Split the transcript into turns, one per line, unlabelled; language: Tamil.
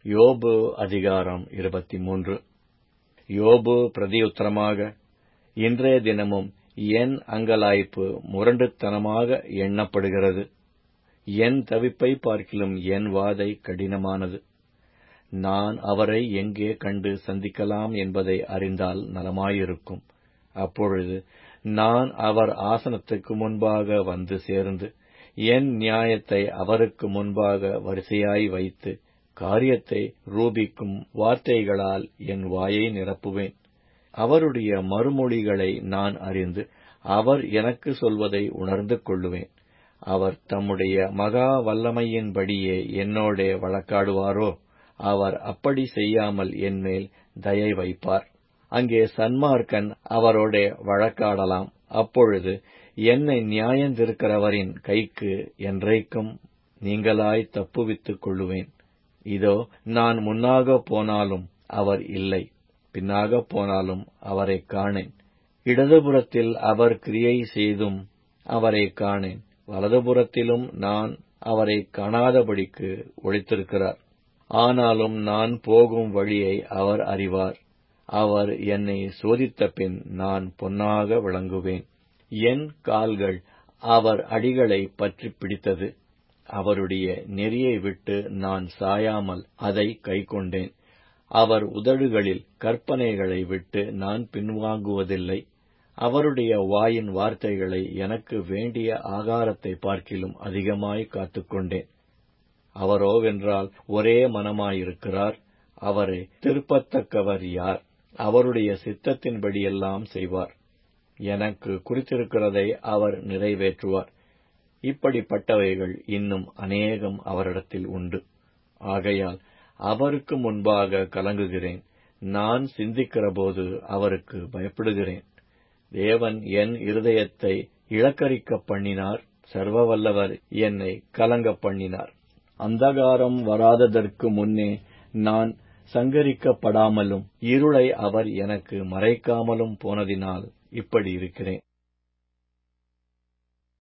யோபு அதிகாரம் இருபத்திமூன்று யோபு பிரதியுத்தரமாக இன்றைய தினமும் என் அங்கலாய்ப்பு முரண்டுத்தனமாக எண்ணப்படுகிறது என் தவிப்பை பார்க்கிலும் என் வாதை கடினமானது நான் அவரை எங்கே கண்டு சந்திக்கலாம் என்பதை அறிந்தால் நலமாயிருக்கும் அப்பொழுது நான் அவர் ஆசனத்துக்கு முன்பாக வந்து சேர்ந்து என் நியாயத்தை அவருக்கு முன்பாக வரிசையாய் வைத்து காரியத்தை ரூபிக்கும் வார்த்தைகளால் என் வாயை நிரப்புவேன் அவருடைய மறுமொழிகளை நான் அறிந்து அவர் எனக்கு சொல்வதை உணர்ந்து கொள்ளுவேன் அவர் தம்முடைய மகா வல்லமையின்படியே என்னோடே வழக்காடுவாரோ அவர் அப்படி செய்யாமல் என்மேல் தயை வைப்பார் அங்கே சன்மார்க்கன் அவரோடே வழக்காடலாம் அப்பொழுது என்னை நியாயந்திருக்கிறவரின் கைக்கு என்றைக்கும் நீங்களாய் தப்புவித்துக் கொள்ளுவேன் இதோ நான் முன்னாக போனாலும் அவர் இல்லை பின்னாக போனாலும் அவரை காணேன் இடதுபுறத்தில் அவர் கிரியை செய்தும் அவரை காணேன் வலதுபுறத்திலும் நான் அவரை காணாதபடிக்கு ஒளித்திருக்கிறார் ஆனாலும் நான் போகும் வழியை அவர் அறிவார் அவர் என்னை சோதித்த பின் நான் பொன்னாக விளங்குவேன் என் கால்கள் அவர் அடிகளை பற்றி பிடித்தது அவருடைய நெறியை விட்டு நான் சாயாமல் அதை கைக்கொண்டேன் அவர் உதடுகளில் கற்பனைகளை விட்டு நான் பின்வாங்குவதில்லை அவருடைய வாயின் வார்த்தைகளை எனக்கு வேண்டிய ஆகாரத்தை பார்க்கிலும் அதிகமாய் காத்துக்கொண்டேன் அவரோவென்றால் ஒரே மனமாயிருக்கிறார் அவரை திருப்பத்தக்கவர் யார் அவருடைய சித்தத்தின்படியெல்லாம் செய்வார் எனக்கு குறித்திருக்கிறதை அவர் நிறைவேற்றுவார் இப்படிப்பட்டவைகள் இன்னும் அநேகம் அவரிடத்தில் உண்டு ஆகையால் அவருக்கு முன்பாக கலங்குகிறேன் நான் சிந்திக்கிறபோது அவருக்கு பயப்படுகிறேன் தேவன் என் இருதயத்தை இழக்கரிக்க பண்ணினார் சர்வவல்லவர் என்னை கலங்க பண்ணினார் அந்தகாரம் வராததற்கு முன்னே நான் சங்கரிக்கப்படாமலும் இருளை அவர் எனக்கு மறைக்காமலும் போனதினால் இப்படி இருக்கிறேன்